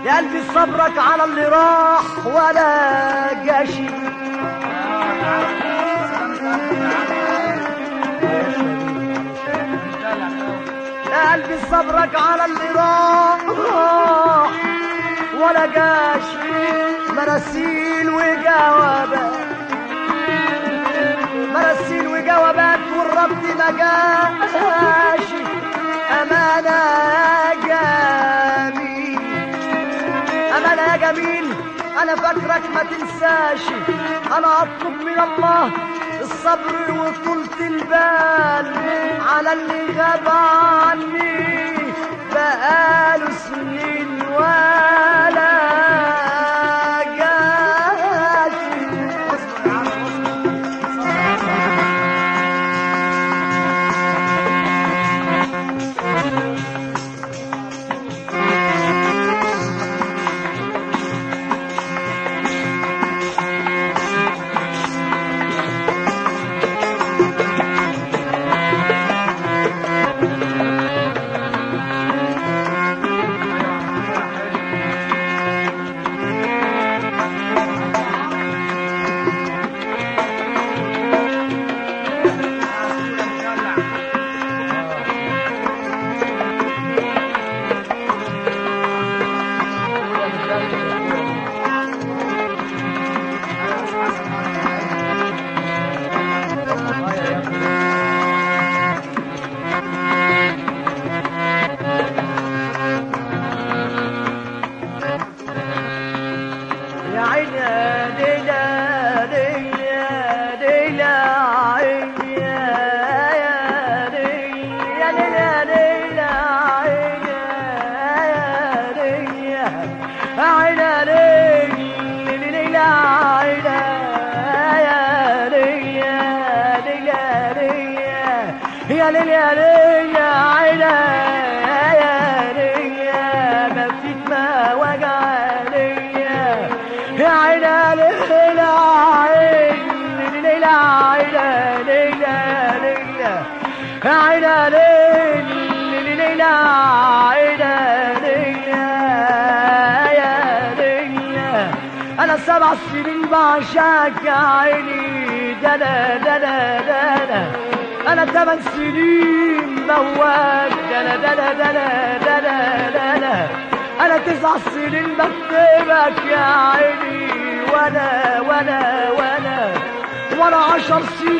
يا قلبي صبرك على اللي راح ولا جاشي يا قلبي صبرك على اللي راح ولا جاشي مراسيل وجوابات مراسيل وجوابات والرد ما جاش أمانة يا جميل أمانة يا جميل أنا فاكرك ما تنساش أنا أطلب من الله الصبر وطولة البال على اللي غاب عني بقاله سنين ولا جاش يا عيني ليلى ليلى ليلى عيني يا ليلى ليلى ليلى عيني يا ليلى عيني ليلى ليلى عيني يا ليلى ليلى ليلى يا ليلى ليلى عيني يا ليلى ما فيك ما وجع ليا يا عينا ليلى عين ليلى عينا ليلى ليلى يا عينا ليلى ليلى عينا ليلى يا ليلى انا سبع سنين بعشاك يا عيني دنا دنا دنا انا ثمان سنين بواك دنا دنا دنا دنا دنا انا تسع سنين بكتبك يا عيني وانا وانا وانا وانا عشر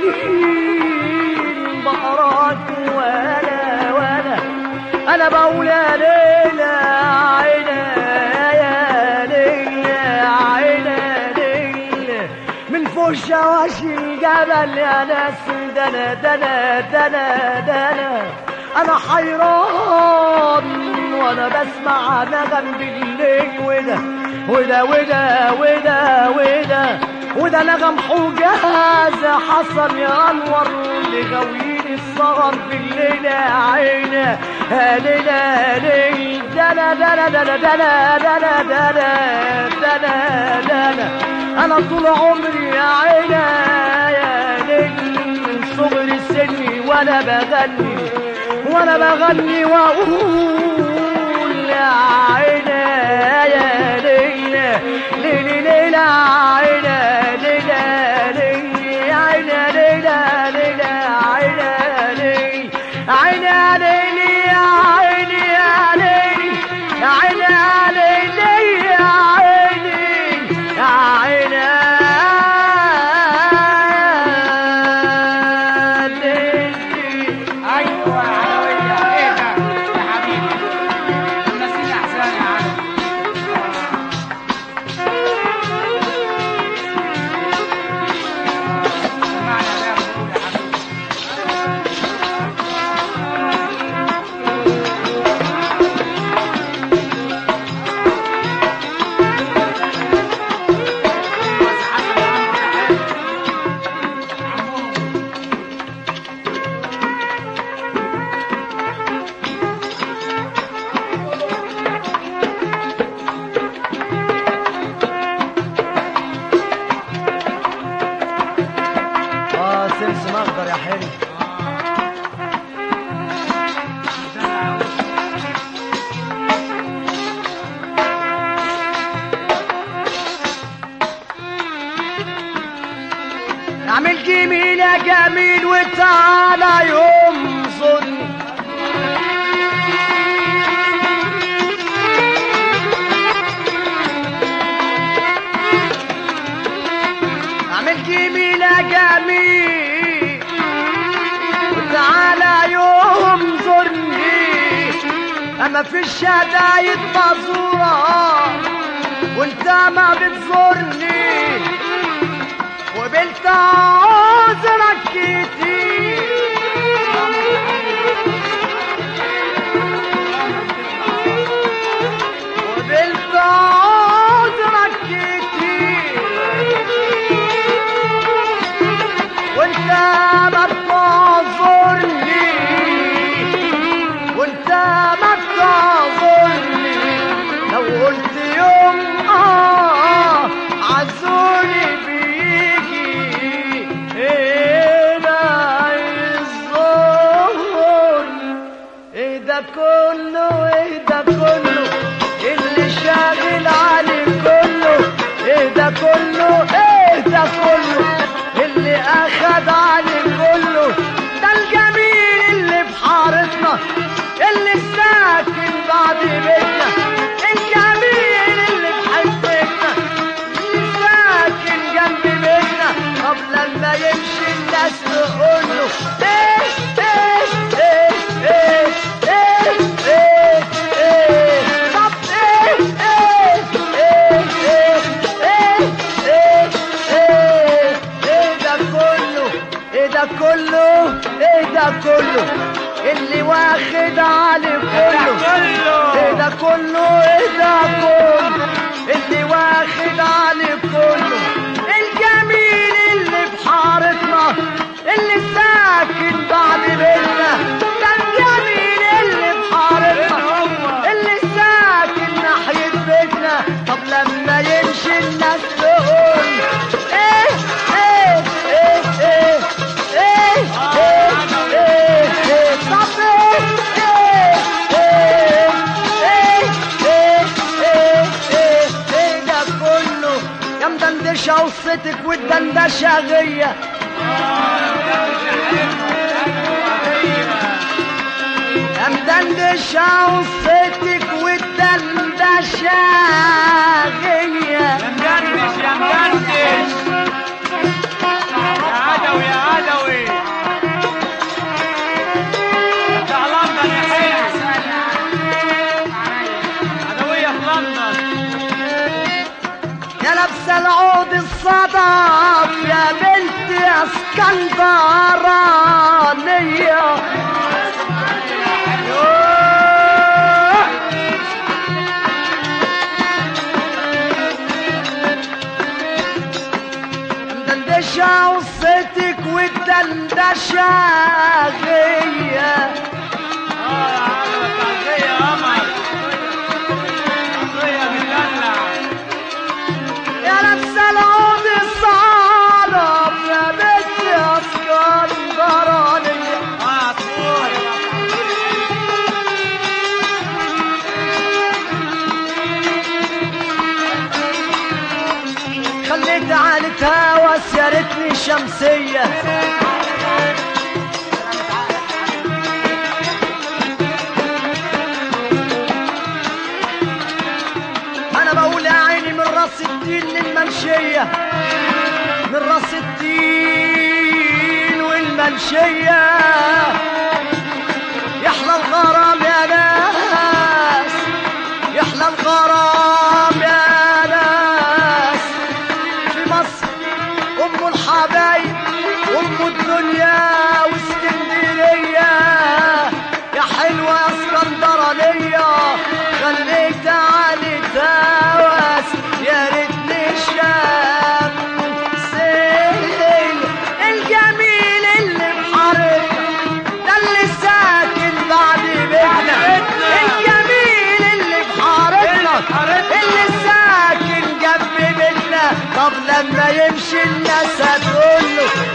سنين بقراك وانا وانا انا بقول يا ليلى عيني يا ليلى عيني ليلى من فوق شواشي الجبل يا ناس دنا دنا دنا دنا انا حيران وانا بسمع نغم بالليل وده وده وده وده وده وده نغم حجاز حصل يا انور لغويين السهر بالليل يا عيني ليلى ليل دنا دنا دنا دنا دنا دنا دنا دنا انا طول عمري يا عيني يا ليل من صغر سني وانا بغني وانا بغني واقول يا عيني يا ليلى ليلى ليلى عيني ليلى ليلى عيني ليلى ليلى عيني ليلى عيني ليلى يا عيني يا ليلى يا عيني يا ليلى يا عيني يا عيني ايوه علوية ايه ده يا حبيبي نسيني احسان يا يا جميل وتعالى ينظرني اعمل جميل يا جميل وتعالى ينظرني اما في الشدايد مزورة وانت ما بتزورني وقبلت عذرك كتير وقبلت عذرك كتير وانت ما بتعذرني وانت ما بتعذرني لو قلت يوم اه عزوني بيجي هنا الظهر ايه ده كله ايه ده كله اللي شاغل علي كله ايه ده كله ايه ده كله اللي اخد علي كله ده الجميل اللي في حارتنا اللي ساكن بعد بيتنا الجميل اللي في حتتنا اللي ساكن جنب بيتنا قبل ما يمشي الناس تقول له ايه ايه ايه ايه ايه ايه ايه طب ايه ايه ايه ايه ايه ايه ايه ايه ده كله ايه ده كله ايه ده كله اللي واخد علي كله ايه ده كله ايه ده كله اللي واخد علي كله الجميل اللي في حارتنا اللي ساكن بعد بيتنا ده الجميل اللي في حارتنا اللي ساكن ناحية بيتنا طب لما يمشي الناس تقول ايه ايه ايه ايه ايه ايه ايه ايه طب ايه ايه ايه ايه ايه ايه ايه ايه ده كله يا مدندشة قصتك والدندشة غية يا مدندشة قصتك والدندشة غية مدردش يا مدردش يا عدوي يا عدوي بتاع لندن يا حلو عدوية في لندن يا لابسه العود الصدف يا بنت يا اسكندرانية مدندشة قصتك والدندشة غية اه يا عدوي تعزية يا قمر تعزية بتدلع يا لابسه العود الصدف يا بنت يا اسكندرانية اه عصفور خليت عالك هوس يا ريتني شمسية أنا بقول يا عيني من راس الدين للمنشية من راس الدين والمنشية يحلى الغرام يا ناس يحلى الغرام يا ناس في مصر ام الحبايب ام الدنيا واسكندريه يا حلوه يا اسكندرانيه خليك علي تاوس يا ريتني شام سيل الجميل اللي بحارتنا ده اللي ساكن بعد بيتنا الجميل اللي بحارتنا اللي ساكن جنب بيتنا طب لما يمشي الناس هتقول له